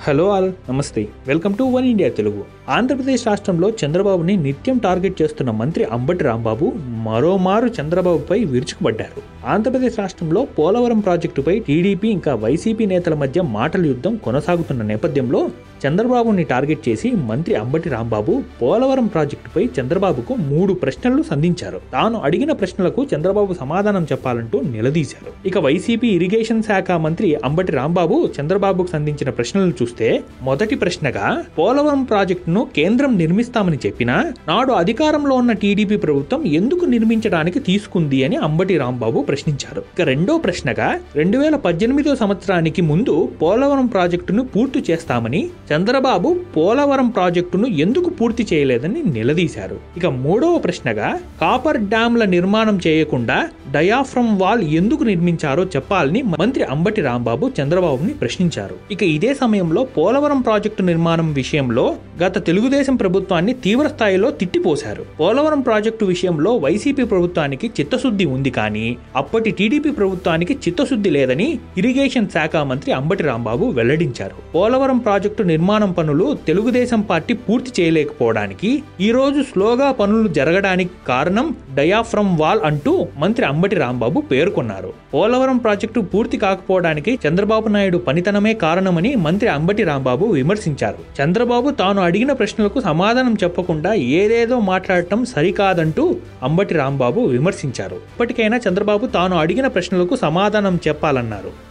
hello all నమస్తే welcome to one India Telugu Andhra Pradesh రాష్ట్రంలో చంద్రబాబుని నిత్యం టార్గెట్ చేస్తున్న మంత్రి అంబటి రాంబాబు మరోమారు చంద్రబాబుపై విరుచుకుపడ్డారు ఆంధ్రప్రదేశ్ రాష్ట్రంలో పోలవరం ప్రాజెక్టుపై టీడీపీ ఇంకా వైసీపీ నేతల మధ్య మాటల యుద్ధం కొనసాగుతున్న నేపథ్యంలో చంద్రబాబుని టార్గెట్ చేసి మంత్రి అంబటి రాంబాబు పోలవరం ప్రాజెక్టుపై చంద్రబాబుకు మూడు ప్రశ్నలు సంధించారు తాను అడిగిన ప్రశ్నలకు చంద్రబాబు సమాధానం చెప్పాలంటూ నిలదీశారు ఇక వైసీపీ ఇరిగేషన్ శాఖ మంత్రి అంబటి రాంబాబు చంద్రబాబుకు సంధించిన ప్రశ్నలు చూస్తే మొదటి ప్రశ్నగా పోలవరం ప్రాజెక్టును కేంద్రం నిర్మిస్తామని చెప్పినా నాడు అధికారంలో ఉన్న టీడీపీ ప్రభుత్వం ఎందుకు నిర్మించడానికి తీసుకుంది అని అంబటి రాంబాబు ప్రశ్నించారు ఇక రెండో ప్రశ్నగా రెండు వేల పద్దెనిమిదో సంవత్సరానికి ముందు పోలవరం ప్రాజెక్టును పూర్తి చేస్తామని చంద్రబాబు పోలవరం ప్రాజెక్టును ఎందుకు పూర్తి చేయలేదని నిలదీశారు ఇక మూడవ ప్రశ్నగా కాపర్ డ్యాంల నిర్మాణం చేయకుండా డయాఫ్రమ్ వాల్ ఎందుకు నిర్మించారో చెప్పాలని మంత్రి అంబటి రాంబాబు చంద్రబాబుని ప్రశ్నించారు ఇక ఇదే సమయంలో పోలవరం ప్రాజెక్టు నిర్మాణం విషయంలో గత తెలుగుదేశం ప్రభుత్వాన్ని తీవ్ర స్థాయిలో తిట్టిపోశారు పోలవరం ప్రాజెక్టు విషయంలో వైసీపీ ప్రభుత్వానికి చిత్తశుద్ధి ఉంది కానీ అప్పటి టీడీపీ ప్రభుత్వానికి చిత్తశుద్ధి లేదని ఇరిగేషన్ శాఖ మంత్రి అంబటి రాంబాబు వెల్లడించారు పోలవరం ప్రాజెక్టు నిర్మాణం పనులు తెలుగుదేశం పార్టీ పూర్తి చేయలేకపోవడానికి ఈ రోజు స్లోగా పనులు జరగడానికి కారణం డయాఫ్రమ్ వాల్ అంటూ మంత్రి అంబటి రాంబాబు పేర్కొన్నారు పోలవరం ప్రాజెక్టు పూర్తి కాకపోవడానికి చంద్రబాబు నాయుడు పనితనమే కారణమని మంత్రి అంబటి రాంబాబు విమర్శించారు చంద్రబాబు తాను అడిగిన ప్రశ్నలకు సమాధానం చెప్పకుండా ఏదేదో మాట్లాడటం సరికాదంటూ అంబటి రాంబాబు విమర్శించారు ఇప్పటికైనా చంద్రబాబు తాను అడిగిన ప్రశ్నలకు సమాధానం చెప్పాలన్నారు